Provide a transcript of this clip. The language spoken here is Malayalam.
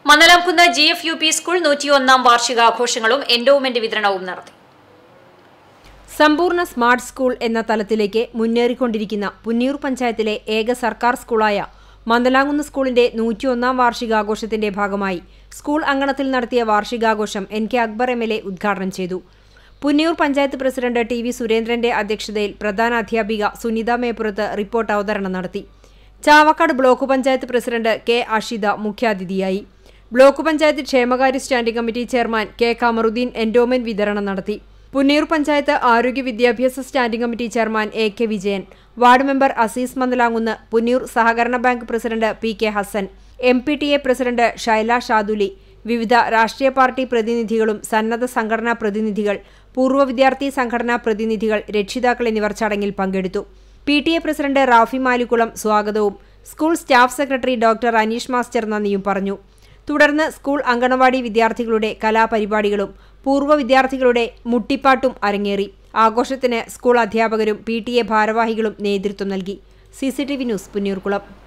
Mannalamkunnu G F U P school നൂറ്റിയൊന്നാം വാർഷികാഘോഷങ്ങളും എൻഡോവ്മെന്റ് വിതരണവും നടത്തി സമ്പൂർണ്ണ സ്മാർട്ട് സ്കൂൾ എന്ന തലത്തിലേക്ക് മുന്നേറിക്കൊണ്ടിരിക്കുന്ന പുന്നിയൂർ പഞ്ചായത്തിലെ ഏക സർക്കാർ സ്കൂളായ മന്ദലാങ്കുന്ന് സ്കൂളിന്റെ നൂറ്റിയൊന്നാം വാർഷികാഘോഷത്തിന്റെ ഭാഗമായി സ്കൂൾ അങ്കണത്തിൽ നടത്തിയ വാർഷികാഘോഷം N K Akbar M L A ഉദ്ഘാടനം ചെയ്തു Punniyur panchayat president T V സുരേന്ദ്രന്റെ അധ്യക്ഷതയിൽ പ്രധാന അധ്യാപിക സുനിത മേപ്പുറത്ത് റിപ്പോർട്ട് അവതരണം നടത്തി Chavakkad block panchayat president K Ashitha മുഖ്യാതിഥിയായി ബ്ലോക്ക് പഞ്ചായത്ത് ക്ഷേമകാര്യ standing committee chairman K Kamaruddin endowment വിതരണം നടത്തി പുന്നയൂർ പഞ്ചായത്ത് ആരോഗ്യ വിദ്യാഭ്യാസ standing committee chairman A K Vijayan ward member Azeez Mandalamkunnu Punnayur സഹകരണ bank president P K Hasan M P T A president Shaila Shaduli വിവിധ രാഷ്ട്രീയ പാർട്ടി പ്രതിനിധികളും സന്നദ്ധ സംഘടനാ പ്രതിനിധികൾ പൂർവ്വ വിദ്യാർത്ഥി സംഘടനാ പ്രതിനിധികൾ രക്ഷിതാക്കൾ എന്നിവർ ചടങ്ങിൽ പങ്കെടുത്തു P T A president Rafi Malikkulam സ്വാഗതവും school staff secretary doctor Aneesh master നന്ദിയും പറഞ്ഞു തുടർന്ന് സ്കൂൾ അങ്കണവാടി വിദ്യാർത്ഥികളുടെ കലാപരിപാടികളും പൂർവ്വ വിദ്യാർത്ഥികളുടെ മുട്ടിപ്പാട്ടും അരങ്ങേറി ആഘോഷത്തിന് സ്കൂൾ അധ്യാപകരും പി ടി എ ഭാരവാഹികളും നേതൃത്വം നൽകി C C T V news Punnoorkulam